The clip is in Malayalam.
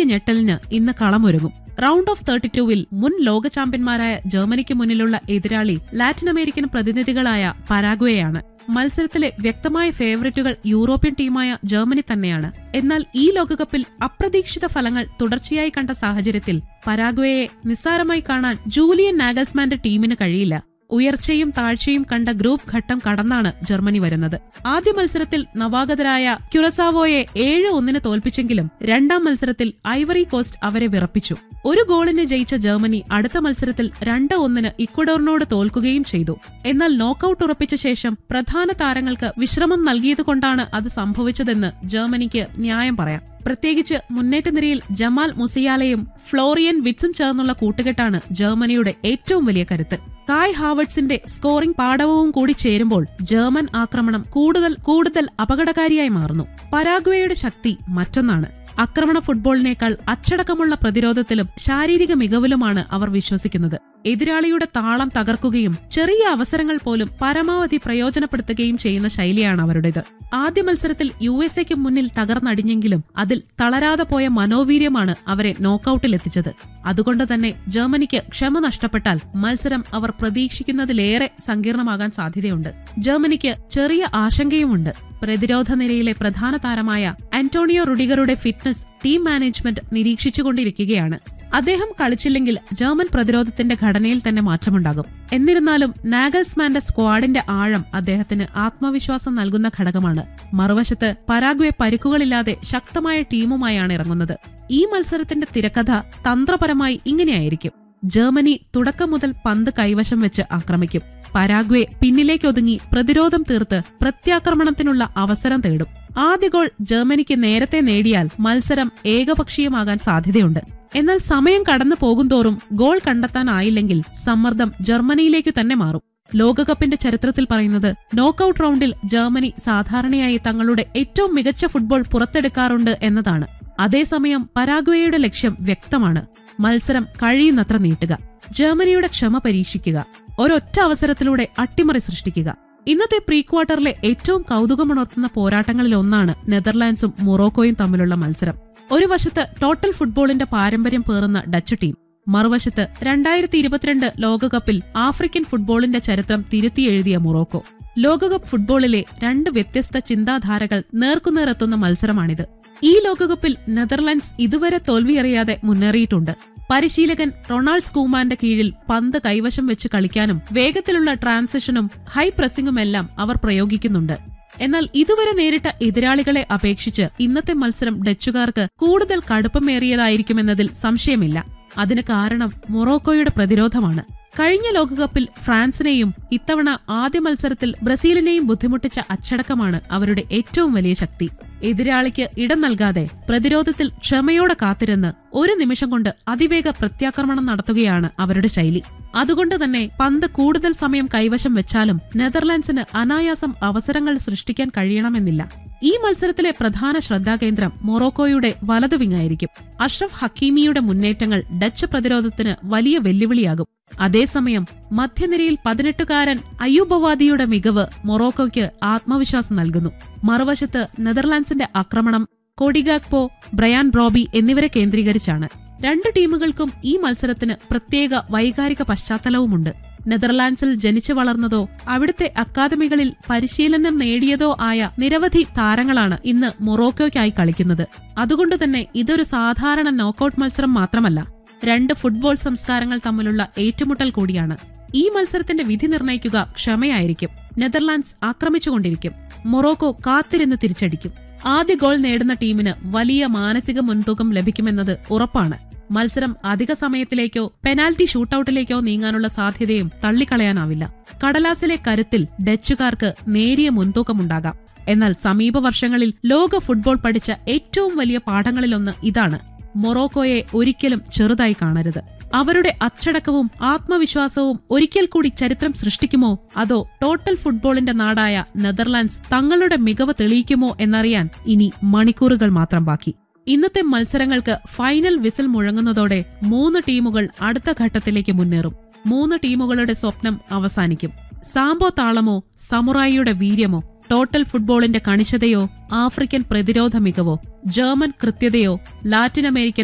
ഞെട്ടലിന് ഇന്ന് കളമൊരുങ്ങും റൗണ്ട് ഓഫ് തേർട്ടി ടൂവിൽ മുൻ ലോക ചാമ്പ്യന്മാരായ ജർമ്മനിക്ക് മുന്നിലുള്ള എതിരാളി ലാറ്റിൻ അമേരിക്കൻ പ്രതിനിധികളായ പരാഗ്വേയാണ് മത്സരത്തിലെ വ്യക്തമായ ഫേവറേറ്റുകൾ യൂറോപ്യൻ ടീമായ ജർമ്മനി തന്നെയാണ് എന്നാൽ ഈ ലോകകപ്പിൽ അപ്രതീക്ഷിത ഫലങ്ങൾ തുടർച്ചയായി കണ്ട സാഹചര്യത്തിൽ പരാഗ്വേയെ നിസ്സാരമായി കാണാൻ ജൂലിയൻ നാഗൽസ്മാന്റെ ടീമിന് കഴിയില്ല ഉയർച്ചയും താഴ്ചയും കണ്ട ഗ്രൂപ്പ് ഘട്ടം കടന്നാണ് ജർമ്മനി വരുന്നത് ആദ്യ മത്സരത്തിൽ നവാഗതരായ ക്യുറസാവോയെ ഏഴ് ഒന്നിന് തോൽപ്പിച്ചെങ്കിലും രണ്ടാം മത്സരത്തിൽ ഐവറി കോസ്റ്റ് അവരെ വിറപ്പിച്ചു ഒരു ഗോളിന് ജയിച്ച ജർമ്മനി അടുത്ത മത്സരത്തിൽ രണ്ട് ഒന്നിന് ഇക്വഡോറിനോട് തോൽക്കുകയും ചെയ്തു എന്നാൽ നോക്കൌട്ട് ഉറപ്പിച്ച ശേഷം പ്രധാന താരങ്ങൾക്ക് വിശ്രമം നൽകിയതുകൊണ്ടാണ് അത് സംഭവിച്ചതെന്ന് ജർമ്മനിക്ക് ന്യായം പറയാം പ്രത്യേകിച്ച് മുന്നേറ്റ നിരയിൽ ജമാൽ മുസിയാലയും ഫ്ലോറിയൻ വിറ്റ്സും ചേർന്നുള്ള കൂട്ടുകെട്ടാണ് ജർമ്മനിയുടെ ഏറ്റവും വലിയ കരുത്ത് കായ് ഹാവർട്സിന്റെ സ്കോറിംഗ് പാടവവും കൂടി ചേരുമ്പോൾ ജർമ്മൻ ആക്രമണം കൂടുതൽ കൂടുതൽ അപകടകാരിയായി മാറുന്നു പരാഗ്വേയുടെ ശക്തി മറ്റൊന്നാണ് ആക്രമണ ഫുട്ബോളിനേക്കാൾ അച്ചടക്കമുള്ള പ്രതിരോധത്തിലും ശാരീരിക മികവിലുമാണ് അവർ വിശ്വസിക്കുന്നത് എതിരാളിയുടെ താളം തകർക്കുകയും ചെറിയ അവസരങ്ങൾ പോലും പരമാവധി പ്രയോജനപ്പെടുത്തുകയും ചെയ്യുന്ന ശൈലിയാണ് അവരുടേത് ആദ്യ മത്സരത്തിൽ യു എസ് എക്ക് മുന്നിൽ തകർന്നടിഞ്ഞെങ്കിലും അതിൽ തളരാതെ പോയ മനോവീര്യമാണ് അവരെ നോക്കൌട്ടിലെത്തിച്ചത് അതുകൊണ്ട് തന്നെ ജർമ്മനിക്ക് ക്ഷമ നഷ്ടപ്പെട്ടാൽ മത്സരം അവർ പ്രതീക്ഷിക്കുന്നതിലേറെ സങ്കീർണമാകാൻ സാധ്യതയുണ്ട് ജർമ്മനിക്ക് ചെറിയ ആശങ്കയുമുണ്ട് പ്രതിരോധ നിരയിലെ പ്രധാന താരമായ ആന്റോണിയോ റുഡിഗറുടെ ഫിറ്റ്നസ് ടീം മാനേജ്മെന്റ് നിരീക്ഷിച്ചുകൊണ്ടിരിക്കുകയാണ് അദ്ദേഹം കളിച്ചില്ലെങ്കിൽ ജർമ്മൻ പ്രതിരോധത്തിന്റെ ഘടനയിൽ തന്നെ മാറ്റമുണ്ടാകും എന്നിരുന്നാലും നാഗൽസ്മാന്റെ സ്ക്വാഡിന്റെ ആഴം അദ്ദേഹത്തിന് ആത്മവിശ്വാസം നൽകുന്ന ഘടകമാണ് മറുവശത്ത് പരാഗ്വെ പരിക്കുകളില്ലാതെ ശക്തമായ ടീമുമായാണ് ഇറങ്ങുന്നത് ഈ മത്സരത്തിന്റെ തിരക്കഥ തന്ത്രപരമായി ഇങ്ങനെയായിരിക്കും ജർമ്മനി തുടക്കം മുതൽ പന്ത് കൈവശം വെച്ച് ആക്രമിക്കും പരാഗ്വെ പിന്നിലേക്കൊതുങ്ങി പ്രതിരോധം തീർത്ത് പ്രത്യാക്രമണത്തിനുള്ള അവസരം തേടും ആദ്യ ഗോൾ ജർമ്മനിക്ക് നേരത്തെ നേടിയാൽ മത്സരം ഏകപക്ഷീയമാകാൻ സാധ്യതയുണ്ട് എന്നാൽ സമയം കടന്നു പോകുന്തോറും ഗോൾ കണ്ടെത്താനായില്ലെങ്കിൽ സമ്മർദ്ദം ജർമ്മനിയിലേക്ക് തന്നെ മാറും ലോകകപ്പിന്റെ ചരിത്രത്തിൽ പറയുന്നത് നോക്കൌട്ട് റൗണ്ടിൽ ജർമ്മനി സാധാരണയായി തങ്ങളുടെ ഏറ്റവും മികച്ച ഫുട്ബോൾ പുറത്തെടുക്കാറുണ്ട് എന്നതാണ് അതേസമയം പരാഗ്വേയുടെ ലക്ഷ്യം വ്യക്തമാണ് മത്സരം കഴിയുന്നത്ര നീട്ടുക ജർമ്മനിയുടെ ക്ഷമ പരീക്ഷിക്കുക ഒരൊറ്റ അവസരത്തിലൂടെ അട്ടിമറി സൃഷ്ടിക്കുക ഇന്നത്തെ പ്രീ ക്വാർട്ടറിലെ ഏറ്റവും കൗതുകമുണർത്തുന്ന പോരാട്ടങ്ങളിൽ ഒന്നാണ് നെതർലാൻഡ്സും മൊറോക്കോയും തമ്മിലുള്ള മത്സരം ഒരു വശത്ത് ടോട്ടൽ ഫുട്ബോളിന്റെ പാരമ്പര്യം പേറുന്ന ഡച്ച് ടീം മറുവശത്ത് രണ്ടായിരത്തി ഇരുപത്തിരണ്ട് ലോകകപ്പിൽ ആഫ്രിക്കൻ ഫുട്ബോളിന്റെ ചരിത്രം തിരുത്തി എഴുതിയ മൊറോക്കോ ലോകകപ്പ് ഫുട്ബോളിലെ രണ്ട് വ്യത്യസ്ത ചിന്താധാരകൾ നേർക്കുനേറെത്തുന്ന മത്സരമാണിത് ഈ ലോകകപ്പിൽ നെതർലാൻഡ്സ് ഇതുവരെ തോൽവിയറിയാതെ മുന്നേറിയിട്ടുണ്ട് പരിശീലകൻ റൊണാൾഡ് സ്കൂമാന്റെ കീഴിൽ പന്ത് കൈവശം വെച്ച് കളിക്കാനും വേഗത്തിലുള്ള ട്രാൻസിഷനും ഹൈ പ്രസിംഗുമെല്ലാം അവർ പ്രയോഗിക്കുന്നുണ്ട് എന്നാൽ ഇതുവരെ നേരിട്ട എതിരാളികളെ അപേക്ഷിച്ച് ഇന്നത്തെ മത്സരം ഡച്ചുകാർക്ക് കൂടുതൽ കടുപ്പമേറിയതായിരിക്കുമെന്നതിൽ സംശയമില്ല അതിന് കാരണം മൊറോക്കോയുടെ പ്രതിരോധമാണ് കഴിഞ്ഞ ലോകകപ്പിൽ ഫ്രാൻസിനെയും ഇത്തവണ ആദ്യ മത്സരത്തിൽ ബ്രസീലിനെയും ബുദ്ധിമുട്ടിച്ച അച്ചടക്കമാണ് അവരുടെ ഏറ്റവും വലിയ ശക്തി എതിരാളിക്ക് ഇടം നൽകാതെ പ്രതിരോധത്തിൽ ക്ഷമയോടെ കാത്തിരുന്ന് ഒരു നിമിഷം കൊണ്ട് അതിവേഗ പ്രത്യാക്രമണം നടത്തുകയാണ് അവരുടെ ശൈലി അതുകൊണ്ട് തന്നെ പന്ത് കൂടുതൽ സമയം കൈവശം വെച്ചാലും നെതർലാൻഡ്സിന് അനായാസം അവസരങ്ങൾ സൃഷ്ടിക്കാൻ കഴിയണമെന്നില്ല ഈ മത്സരത്തിലെ പ്രധാന ശ്രദ്ധാകേന്ദ്രം മൊറോക്കോയുടെ വലതുവിങ്ങായിരിക്കും അഷ്റഫ് ഹക്കീമിയുടെ മുന്നേറ്റങ്ങൾ ഡച്ച് പ്രതിരോധത്തിന് വലിയ വെല്ലുവിളിയാകും അതേസമയം മധ്യനിരയിൽ പതിനെട്ടുകാരൻ അയ്യൂബവാദിയുടെ മികവ് മൊറോക്കോയ്ക്ക് ആത്മവിശ്വാസം നൽകുന്നു മറുവശത്ത് നെതർലാൻഡ്സിന്റെ ആക്രമണം കൊഡിഗാക്പോ ബ്രയാൻ ബ്രോബി എന്നിവരെ കേന്ദ്രീകരിച്ചാണ് രണ്ട് ടീമുകൾക്കും ഈ മത്സരത്തിന് പ്രത്യേക വൈകാരിക പശ്ചാത്തലവുമുണ്ട് നെതർലാൻഡ്സിൽ ജനിച്ചു വളർന്നതോ അവിടുത്തെ അക്കാദമികളിൽ പരിശീലനം നേടിയതോ ആയ നിരവധി താരങ്ങളാണ് ഇന്ന് മൊറോക്കോയ്ക്കായി കളിക്കുന്നത് അതുകൊണ്ട് തന്നെ ഇതൊരു സാധാരണ നോക്കൌട്ട് മത്സരം മാത്രമല്ല രണ്ട് ഫുട്ബോൾ സംസ്കാരങ്ങൾ തമ്മിലുള്ള ഏറ്റുമുട്ടൽ കൂടിയാണ് ഈ മത്സരത്തിന്റെ വിധി നിർണയിക്കുക ക്ഷമയായിരിക്കും നെതർലാൻഡ്സ് ആക്രമിച്ചുകൊണ്ടിരിക്കും മൊറോക്കോ കാത്തിരുന്ന് തിരിച്ചടിക്കും ആദ്യ ഗോൾ നേടുന്ന ടീമിന് വലിയ മാനസിക മുൻതൂക്കം ലഭിക്കുമെന്നത് ഉറപ്പാണ് മത്സരം അധിക സമയത്തിലേക്കോ പെനാൽറ്റി ഷൂട്ടൌട്ടിലേക്കോ നീങ്ങാനുള്ള സാധ്യതയും തള്ളിക്കളയാനാവില്ല കടലാസിലെ കരുത്തിൽ ഡച്ചുകാർക്ക് നേരിയ മുൻതൂക്കമുണ്ടാകാം എന്നാൽ സമീപ വർഷങ്ങളിൽ ലോക ഫുട്ബോൾ പഠിച്ച ഏറ്റവും വലിയ പാഠങ്ങളിലൊന്ന് ഇതാണ് മൊറോക്കോയെ ഒരിക്കലും ചെറുതായി കാണരുത് അവരുടെ അച്ചടക്കവും ആത്മവിശ്വാസവും ഒരിക്കൽ കൂടി ചരിത്രം സൃഷ്ടിക്കുമോ അതോ ടോട്ടൽ ഫുട്ബോളിന്റെ നാടായ നെതർലാൻഡ്സ് തങ്ങളുടെ മികവ് തെളിയിക്കുമോ എന്നറിയാൻ ഇനി മണിക്കൂറുകൾ മാത്രം ബാക്കി ഇന്നത്തെ മത്സരങ്ങൾക്ക് ഫൈനൽ വിസിൽ മുഴങ്ങുന്നതോടെ മൂന്ന് ടീമുകൾ അടുത്ത ഘട്ടത്തിലേക്ക് മുന്നേറും മൂന്ന് ടീമുകളുടെ സ്വപ്നം അവസാനിക്കും സാമ്പോ താളമോ സമുറായിയുടെ വീര്യമോ ടോട്ടൽ ഫുട്ബോളിന്റെ കണിശതയോ ആഫ്രിക്കൻ പ്രതിരോധ മികവോ ജർമ്മൻ കൃത്യതയോ ലാറ്റിൻ അമേരിക്കൻ